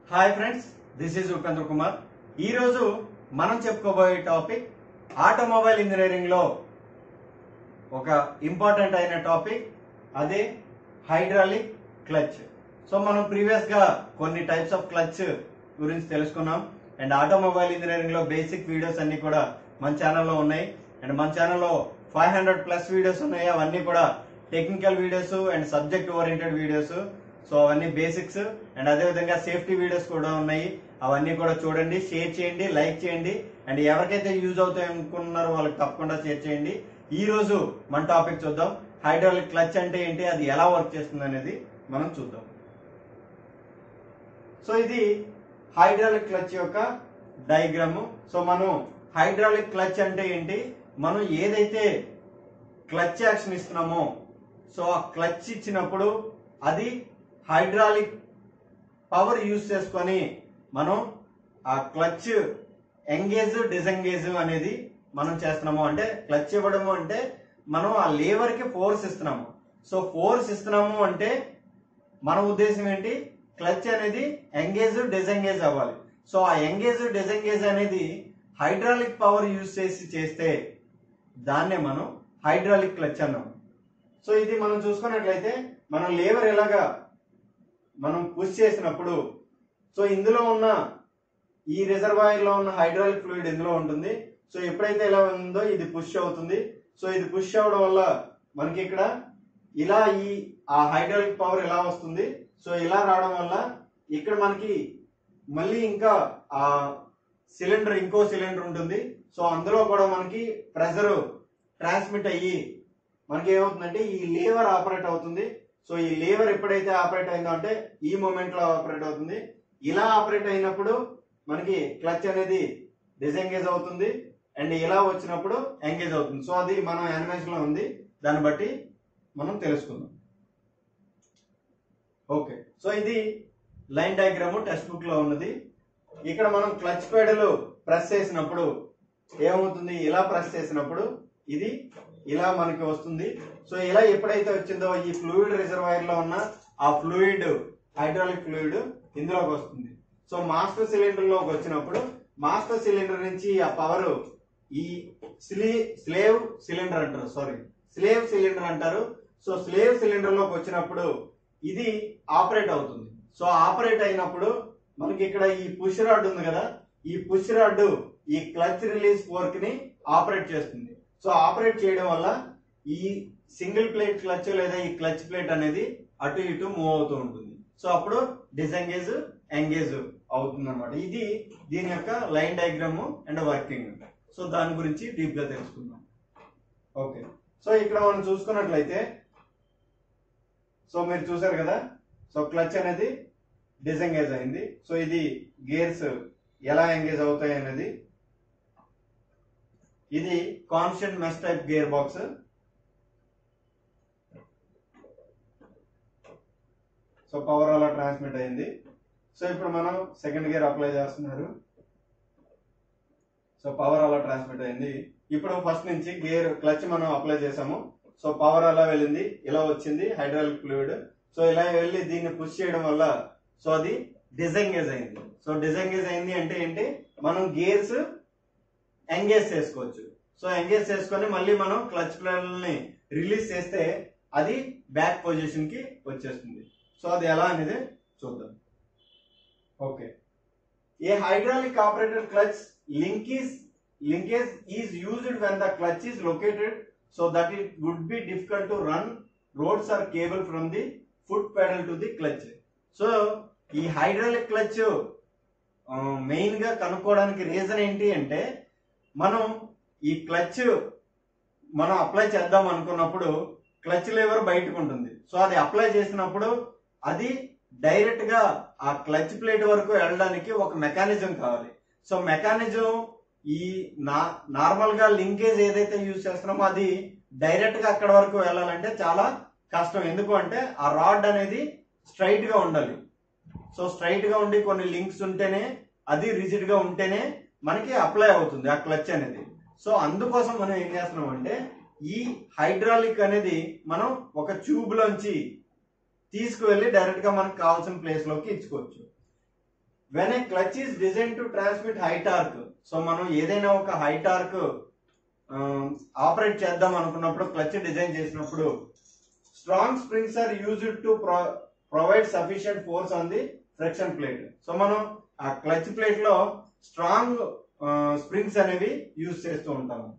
hi friends this is Upendra Kumar ఈ రోజు మనం చెప్పుకోబోయే టాపిక్ ఆటోమొబైల్ ఇంజనీరింగ్ లో ఒక ఇంపార్టెంట్ అయిన టాపిక్ అదే హైడ్రాలిక్ క్లచ్ సో మనం ప్రీవియస్ గా కొన్ని టైప్స్ ఆఫ్ క్లచ్ గురించి తెలుసుకున్నాం అండ్ ఆటోమొబైల్ ఇంజనీరింగ్ లో బేసిక్ వీడియోస్ అన్ని కూడా మన ఛానల్లో ఉన్నాయి అండ్ మన ఛానల్లో ఫైవ్ హండ్రెడ్ ప్లస్ వీడియోస్ ఉన్నాయి అవన్నీ కూడా technical videos and subject oriented videos so అవన్నీ బేసిక్స్ అండ్ అదే విధంగా సేఫ్టీ వీడియోస్ కూడా ఉన్నాయి అవన్నీ కూడా చూడండి షేర్ చేయండి లైక్ చేయండి అండ్ ఎవరికైతే యూజ్ అవుతాయి అనుకున్నారో వాళ్ళకి తప్పకుండా షేర్ చేయండి ఈ రోజు మన టాపిక్ చూద్దాం హైడ్రాలిక్ క్లచ్ అంటే ఏంటి అది ఎలా వర్క్ చేస్తుంది అనేది మనం చూద్దాం సో ఇది హైడ్రాలిక్ క్లచ్ యొక్క డయాగ్రామ్ సో మనం హైడ్రాలిక్ క్లచ్ అంటే ఏంటి మనం ఏదైతే క్లచ్ యాక్షన్ ఇస్తున్నామో సో ఆ క్లచ్ ఇచ్చినప్పుడు అది హైడ్రాలిక్ పవర్ యూజ్ చేసుకొని మనం ఆ క్లచ్ ఎంగేజ్ డిసెంగేజ్ అనేది మనం చేస్తున్నాము అంటే క్లచ్ ఇవ్వడము అంటే మనం ఆ లేవర్ కి ఫోర్స్ ఇస్తున్నాము సో ఫోర్స్ ఇస్తున్నాము అంటే మన ఉద్దేశం ఏంటి క్లచ్ అనేది ఎంగేజ్ డిసెంగేజ్ అవ్వాలి సో ఆ ఎంగేజ్ డిసెంగేజ్ అనేది హైడ్రాలిక్ పవర్ యూజ్ చేసి చేస్తే దాన్నే మనం హైడ్రాలిక్ క్లచ్ అన్నాం సో ఇది మనం చూసుకున్నట్లయితే మనం లేవర్ ఎలాగా మనం పుష్ చేసినప్పుడు సో ఇందులో ఉన్న ఈ రిజర్వాయర్ లో ఉన్న హైడ్రాలిక్ ఫ్లూయిడ్ ఇందులో ఉంటుంది సో ఎప్పుడైతే ఇలా ఉందో ఇది పుష్ అవుతుంది సో ఇది పుష్ అవడం వల్ల మనకి ఇక్కడ ఇలా ఈ ఆ హైడ్రాలిక్ పవర్ ఇలా వస్తుంది సో ఇలా రావడం వల్ల ఇక్కడ మనకి మళ్ళీ ఇంకా ఆ సిలిండర్ ఇంకో సిలిండర్ ఉంటుంది సో అందులో కూడా మనకి ప్రెషర్ ట్రాన్స్మిట్ అయ్యి మనకి ఏమవుతుందంటే ఈ లీవర్ ఆపరేట్ అవుతుంది సో ఈ లీవర్ ఎప్పుడైతే ఆపరేట్ అయిందో అంటే ఈ మూమెంట్ లో ఆపరేట్ అవుతుంది ఇలా ఆపరేట్ అయినప్పుడు మనకి క్లచ్ అనేది డిసెంగేజ్ అవుతుంది అండ్ ఇలా వచ్చినప్పుడు ఎంగేజ్ అవుతుంది సో అది మనం యానిమేషన్ లో ఉంది దాన్ని బట్టి మనం తెలుసుకుందాం ఓకే సో ఇది లైన్ డయాగ్రామ్ టెక్స్ట్ బుక్ లో ఉన్నది ఇక్కడ మనం క్లచ్ పెడలు ప్రెస్ చేసినప్పుడు ఏమవుతుంది ఇలా ప్రెస్ చేసినప్పుడు ఇది ఇలా మనకి వస్తుంది సో ఇలా ఎప్పుడైతే వచ్చిందో ఈ ఫ్లూయిడ్ రిజర్వాయర్ లో ఉన్న ఆ ఫ్లూయిడ్ హైడ్రాలిక్ ఫ్లూయిడ్ ఇందులోకి వస్తుంది సో మాస్టర్ సిలిండర్ లోకి వచ్చినప్పుడు మాస్టర్ సిలిండర్ నుంచి ఆ పవర్ ఈ స్లీ స్లేవ్ సిలిండర్ అంటారు సారీ స్లేవ్ సిలిండర్ అంటారు సో స్లేవ్ సిలిండర్ లోకి వచ్చినప్పుడు ఇది ఆపరేట్ అవుతుంది సో ఆపరేట్ అయినప్పుడు మనకి ఇక్కడ ఈ పుష్ రాడ్ ఉంది కదా ఈ పుష్ రాడ్ ఈ క్లచ్ రిలీజ్ ఫోర్క్ ని ఆపరేట్ చేస్తుంది సో ఆపరేట్ చేయడం వల్ల ఈ సింగిల్ ప్లేట్ క్లచ్ లేదా ఈ క్లచ్ ప్లేట్ అనేది అటు ఇటు మూవ్ అవుతూ ఉంటుంది సో అప్పుడు డిసెంగేజ్ ఎంగేజ్ అవుతుంది అనమాట ఇది దీని యొక్క line diagram and working so దాని గురించి డీప్ గా తెలుసుకుందాం ఓకే సో ఇక్కడ మనం చూసుకున్నట్లయితే సో మీరు చూసారు కదా సో క్లచ్ అనేది డిసెంగేజ్ అయింది సో ఇది గేర్స్ ఎలా ఎంగేజ్ అవుతాయి అనేది ఇది constant mesh type gear box so power అలా ట్రాన్స్మిట్ అయింది సో ఇప్పుడు మనం సెకండ్ గేర్ అప్లై చేస్తున్నారు సో పవర్ అలా ట్రాన్స్మిట్ అయింది ఇప్పుడు ఫస్ట్ నుంచి గేర్ క్లచ్ మనం అప్లై చేసాము సో పవర్ అలా వెళ్ళింది ఇలా వచ్చింది హైడ్రాలిక్ ఫ్లూయిడ్ సో ఇలా వెళ్ళి దీన్ని పుష్ చేయడం వల్ల సో అది డిజెంగేజ్ అయింది సో డిజెంగేజ్ అయింది అంటే ఏంటి మనం గేర్స్ ఎంగేజ్ చేసుకోవచ్చు సో ఎంగేజ్ చేసుకొని మళ్ళీ మనం క్లచ్ ప్లేట్లని రిలీజ్ చేస్తే అది బ్యాక్ పొజిషన్ కి వచ్చేస్తుంది సో అది ఎలా అనేది చూద్దాం okay a hydraulic operated clutch link is linkage is used when the clutch is located so that it would be difficult to run rods or cable from the foot pedal to the clutch so ఈ hydraulic clutch main గా కనుక్కోవడానికి reason ఏంటి అంటే మనం ఈ clutch మనం apply చేద్దాం అనుకున్నప్పుడు క్లచ్ లేవర్ బయటకు ఉంటుంది సో అది అప్లై చేసినప్పుడు అది డైరెక్ట్ గా ఆ క్లచ్ ప్లేట్ వరకు వెళ్ళడానికి ఒక మెకానిజం కావాలి సో మెకానిజం ఈ నా నార్మల్ గా లింకేజ్ ఏదైతే యూజ్ చేస్తున్నామో అది డైరెక్ట్ గా అక్కడ వరకు వెళ్ళాలంటే చాలా కష్టం ఎందుకు అంటే ఆ రాడ్ అనేది స్ట్రైట్ గా ఉండాలి సో స్ట్రైట్ గా ఉండి కొన్ని లింక్స్ ఉంటేనే అది రిజిడ్ గా ఉంటేనే మనకి అప్లై అవుతుంది ఆ క్లచ్ అనేది సో అందుకోసం మనం ఏం చేస్తున్నాం అంటే ఈ హైడ్రాలిక్ అనేది మనం ఒక ట్యూబ్ లోంచి తీసుకువెళ్ళి డైరెక్ట్ గా మనకు కావాల్సిన ప్లేస్ లోకి ఇచ్చుకోవచ్చు when a clutch is design to transmit high torque so మనం ఏదైనా ఒక హై టార్క్ ఆపరేట్ చేద్దాం అనుకున్నప్పుడు క్లచ్ డిజైన్ చేసినప్పుడు strong springs are used to provide sufficient force on the friction plate so మనం ఆ క్లచ్ ప్లేట్ లో స్ట్రాంగ్ స్ప్రింగ్స్ అనేవి యూజ్ చేస్తూ ఉంటాము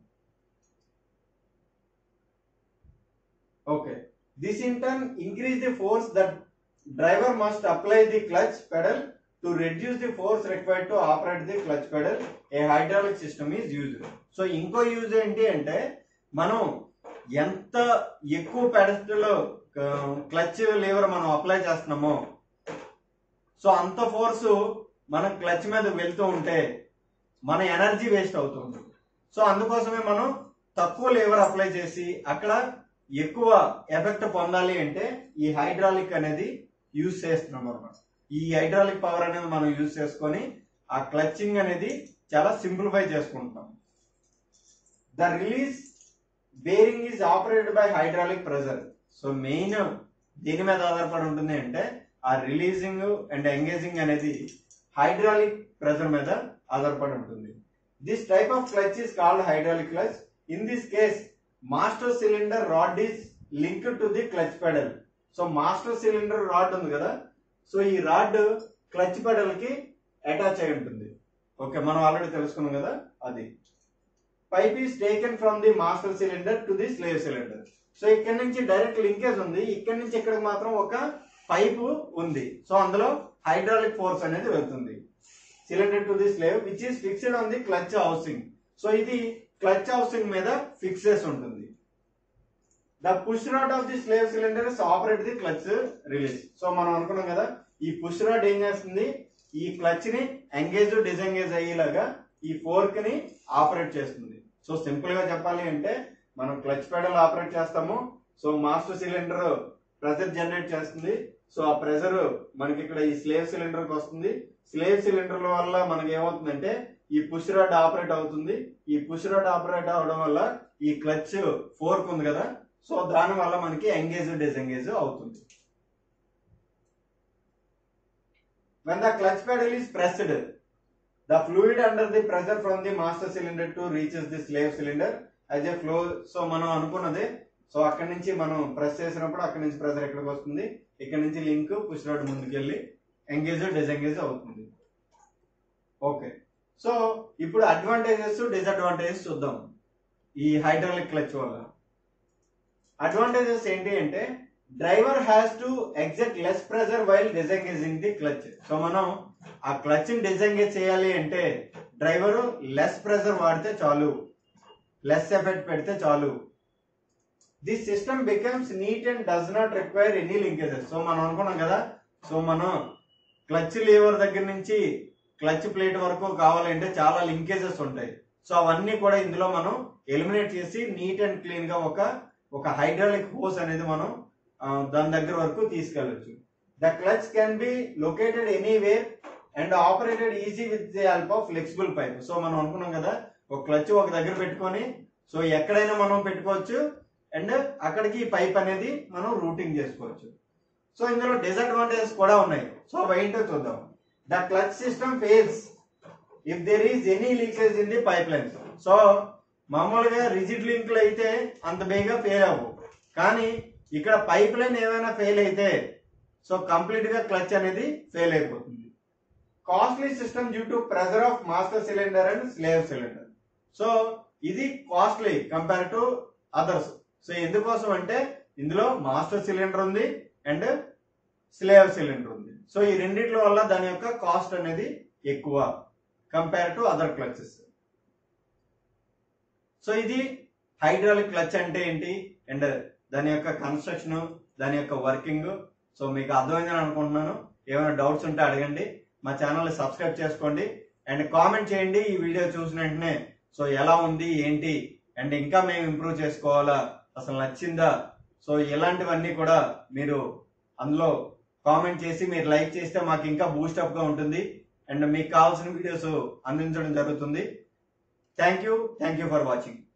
okay this in turn increase the force that driver must apply the clutch pedal to reduce the force required to operate the clutch pedal a hydraulic system is used so ఇంకో use ఏంటి అంటే మనం ఎంత ఎక్కువ pedestal clutch Lever మనం apply చేస్తున్నామో so అంత force మన క్లచ్ మీద వెళ్తూ ఉంటే మన ఎనర్జీ వేస్ట్ అవుతుంది సో అందుకోసమే మనం తక్కువ లేవర్ అప్లై చేసి అక్కడ ఎక్కువ ఎఫెక్ట్ పొందాలి అంటే ఈ హైడ్రాలిక్ అనేది యూజ్ చేస్తున్నాం అనమాట ఈ హైడ్రాలిక్ పవర్ అనేది మనం యూజ్ చేసుకొని ఆ క్లచింగ్ అనేది చాలా సింప్లిఫై చేసుకుంటాం the release bearing is operated by hydraulic pressure so main దేని మీద ఆధారపడి ఉంటుంది అంటే ఆ రిలీజింగ్ అండ్ ఎంగేజింగ్ అనేది హైడ్రాలిక్ ప్రెజర్ మీద ఆధారపడి ఉంటుంది this type of clutch is called hydraulic clutch in this case master cylinder rod is link to the clutch pedal so master cylinder rod ఉంది కదా సో ఈ రాడ్ క్లచ్ పెడల్ కి attach అయి ఉంటుంది okay మనం ఆల్రెడీ తెలుసుకున్నాం కదా అది pipe is taken from the master cylinder to the slave cylinder so ఇక్కడ నుంచి డైరెక్ట్ లింకేజ్ ఉంది ఇక్కడ నుంచి ఇక్కడికి మాత్రం ఒక పైపు ఉంది సో అందులో హైడ్రాలిక్ ఫోర్స్ అనేది వెళ్తుంది cylinder to the slave which is fixed on the clutch housing so ఇది క్లచ్ హౌసింగ్ మీద ఫిక్స్ చేసి ఉంటుంది the push rod of the slave cylinder operate the clutch release so మనం అనుకున్నాం కదా ఈ పుష్ రాడ్ ఏం చేస్తుంది ఈ క్లచ్ ని ఎంగేజ్ డిసెంగేజ్ అయ్యేలాగా ఈ ఫోర్క్ ని ఆపరేట్ చేస్తుంది సో సింపుల్ గా చెప్పాలి అంటే మనం క్లచ్ పెడల్ ఆపరేట్ చేస్తాము so master cylinder pressure generate చేస్తుంది సో ఆ ప్రెజర్ మనకి ఇక్కడ ఈ స్లేవ్ సిలిండర్ కి వస్తుంది స్లేవ్ సిలిండర్ వల్ల మనకి ఏమవుతుందంటే ఈ పుష్ రాడ్ ఆపరేట్ అవుతుంది ఈ పుష్ రాడ్ ఆపరేట్ అవడం వల్ల ఈ క్లచ్ ఫోర్క్ ఉంది కదా సో దాని వల్ల మనకి ఎంగేజ్ డిసెంగేజ్ అవుతుంది when the clutch pedal is pressed the fluid under the pressure from the master cylinder to reaches the slave cylinder as a flow so మనం అనుకున్నది సో అక్కడి నుంచి మనం ప్రెస్ చేసినప్పుడు అక్కడి నుంచి ప్రెషర్ ఎక్కడికి వస్తుంది ఇక్కడ నుంచి లింక్ పుష్ రాడ్ ముందుకెళ్ళి ఎంగేజ్ డిసెంగేజ్ అవుతుంది ఓకే సో ఇప్పుడు అడ్వాంటేజెస్ డిసడ్వాంటేజెస్ చూద్దాం ఈ హైడ్రాలిక్ క్లచ్ వల్ల అడ్వాంటేజెస్ ఏంటి అంటే driver has to exert less pressure while disengaging the clutch so మనం ఆ క్లచ్ ని డిజెంగేజ్ చేయాలి అంటే డ్రైవర్ లెస్ ప్రెజర్ వాడితే చాలు లెస్ ఎఫెక్ట్ పెడితే చాలు this system becomes neat and does not require any linkages so మనం అనుకున్నాం కదా సో మనం క్లచ్ లీవర్ దగ్గర నుంచి క్లచ్ ప్లేట్ వరకు కావాలంటే చాలా లింకేజెస్ ఉంటాయి సో అవన్నీ కూడా ఇందులో మనం ఎలిమినేట్ చేసి నీట్ అండ్ క్లీన్ గా ఒక ఒక హైడ్రాలిక్ హోస్ అనేది మనం ఆ, దాని దగ్గర వరకు తీసుకెళ్ళచ్చు the clutch can be located anywhere and operated easy with the help of flexible pipe so మనం అనుకున్నాం కదా ఒక క్లచ్ ఒక దగ్గర పెట్టుకొని సో ఎక్కడైనా మనం పెట్టుకోవచ్చు అండ్ అక్కడికి ఈ పైప్ అనేది మనం రూటింగ్ చేసుకోవచ్చు సో ఇందులో డిసడ్వాంటేజెస్ కూడా ఉన్నాయి సో అవి ఏంటో చూద్దాం the clutch system fails if there is any leakage in the pipe line so మామూలుగా రిజిడ్ లింక్లు అయితే అంత బేగా ఫెయిల్ అవ్వవు కానీ ఇక్కడ పైప్ లైన్ ఏమైనా ఫెయిల్ అయితే సో కంప్లీట్ గా క్లచ్ అనేది ఫెయిల్ అయిపోతుంది costly system due to pressure of master cylinder and slave cylinder so ఇది costly compare to others so ఎందుకోసం అంటే ఇందులో మాస్టర్ సిలిండర్ ఉంది అండ్ స్లేవ్ సిలిండర్ ఉంది సో ఈ రెండిట్ల వల్ల దాని యొక్క కాస్ట్ అనేది ఎక్కువ compare to other clutches so ఇది హైడ్రాలిక్ క్లచ్ అంటే ఏంటి అండ్ దాని యొక్క కన్స్ట్రక్షన్ దాని యొక్క వర్కింగ్ సో మీకు అర్థమైందని అనుకుంటున్నాను ఏమైనా డౌట్స్ ఉంటే అడగండి మా ఛానల్ని సబ్స్క్రైబ్ చేసుకోండి అండ్ కామెంట్ చేయండి ఈ వీడియో చూసిన వెంటనే సో ఎలా ఉంది ఏంటి అండ్ ఇంకా మేము ఇంప్రూవ్ చేసుకోవాలా అసలు నచ్చిందా సో ఇలాంటివన్నీ కూడా మీరు అందులో కామెంట్ చేసి మీరు లైక్ చేస్తే మాకు ఇంకా బూస్టప్ గా ఉంటుంది అండ్ మీకు కావాల్సిన వీడియోస్ అందించడం జరుగుతుంది thank you thank you for watching